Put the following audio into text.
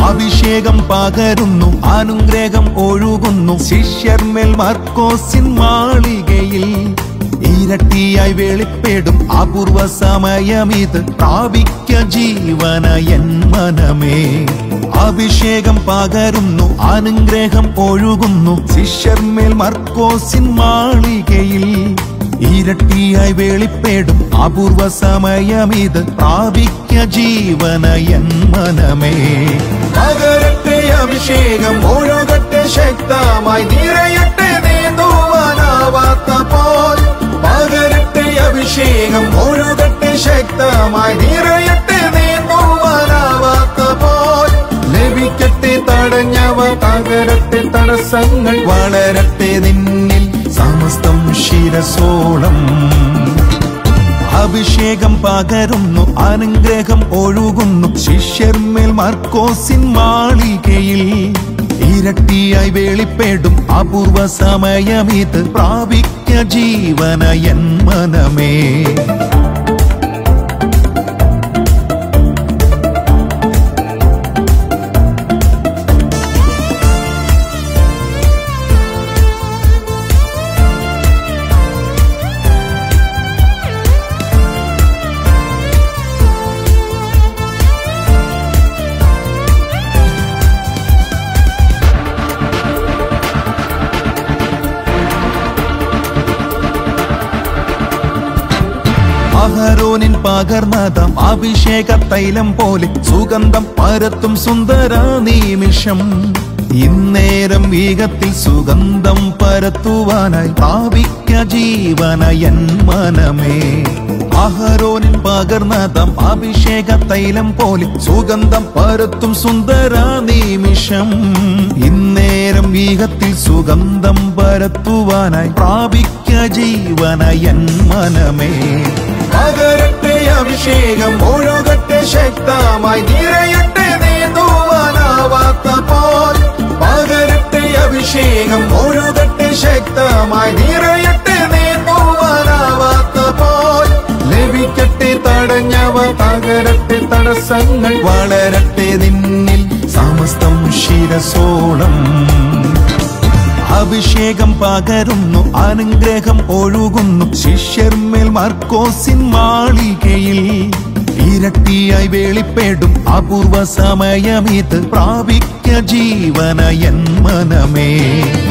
അഭിഷേകം പകരുന്നു അനുഗ്രഹം ഒഴുകുന്നു ശിഷ്യർമേൽ മർക്കോസിൻ മാളികയിൽ ഇരട്ടിയായി വെളിപ്പെടും അപൂർവ സമയമിത് പ്രാപിക്ക ജീവന എൻ മനമേ അഭിഷേകം പകരുന്നു അനുഗ്രഹം ഒഴുകുന്നു ശിഷ്യർമേൽ മർക്കോസിൻ മാളികയിൽ ഇരട്ടിയായി വെളിപ്പെടും അപൂർവ സമയമിത് പ്രാപിക്ക ജീവന എൻ മനമേ പകരട്ടെ അഭിഷേകം ഒഴുകട്ടെ ശക്തമായി നിറയട്ടെ നീന്തുവാനാവാത്ത പോൽ പകരട്ടെ അഭിഷേകം ഒഴുകട്ടെ ശക്തമായി നിറയട്ടെ നീന്തുവാനാവാത്ത പോൽ ലഭിക്കട്ടെ തടഞ്ഞവ തകരട്ടെ തടസ്സങ്ങൾ വളരട്ടെ നിന്നിൽ സമസ്തം ശിരസോളം അഭിഷേകം പകരുന്നു അനുഗ്രഹം ഒഴുകുന്നു ശിഷ്യർമേൽ മർക്കോസിൻ മാളികയിൽ ഇരട്ടിയായി വെളിപ്പെടും അപൂർവ സമയമിത് പ്രാപിക്ക ജീവന എൻ മനമേ അഹരോനിൻ പകർന്നതം അഭിഷേക തൈലം പോലെ സുഗന്ധം പരത്തും സുന്ദര നിമിഷം ഇന്നേരം വേഗത്തിൽ സുഗന്ധം പരത്തുവാനായി പ്രാപിക്ക ജീവന എൻ മനമേ അഹരോനിൻ പകർന്നതം അഭിഷേക തൈലം പോലെ സുഗന്ധം പരത്തും സുന്ദര നിമിഷം ഇന്നേരം വേഗത്തിൽ സുഗന്ധം പരത്തുവാനായി പ്രാപിക്ക ജീവന എൻ മനമേ പകരട്ടെ അഭിഷേകം ഒഴുകട്ടെ ശക്തമായി നിറയട്ടെ നീന്തുവാനാവാത്ത പോൽ പകരട്ടെ അഭിഷേകം ഒഴുകട്ടെ ശക്തമായി നിറയട്ടെ നീന്തുവാനാവാത്ത പോൽ ലഭിക്കട്ടെ തടഞ്ഞവ തകരട്ടെ തടസ്സങ്ങൾ വളരട്ടെ നിന്നിൽ സമസ്തം ശിരസോളം അഭിഷേകം പകരുന്നു അനുഗ്രഹം ഒഴുകുന്നു ശിഷ്യർമേൽ മർക്കോസിൻ മാളികയിൽ ഇരട്ടിയായി വെളിപ്പെടും അപൂർവ സമയമിത് പ്രാപിക്ക ജീവന എൻ മനമേ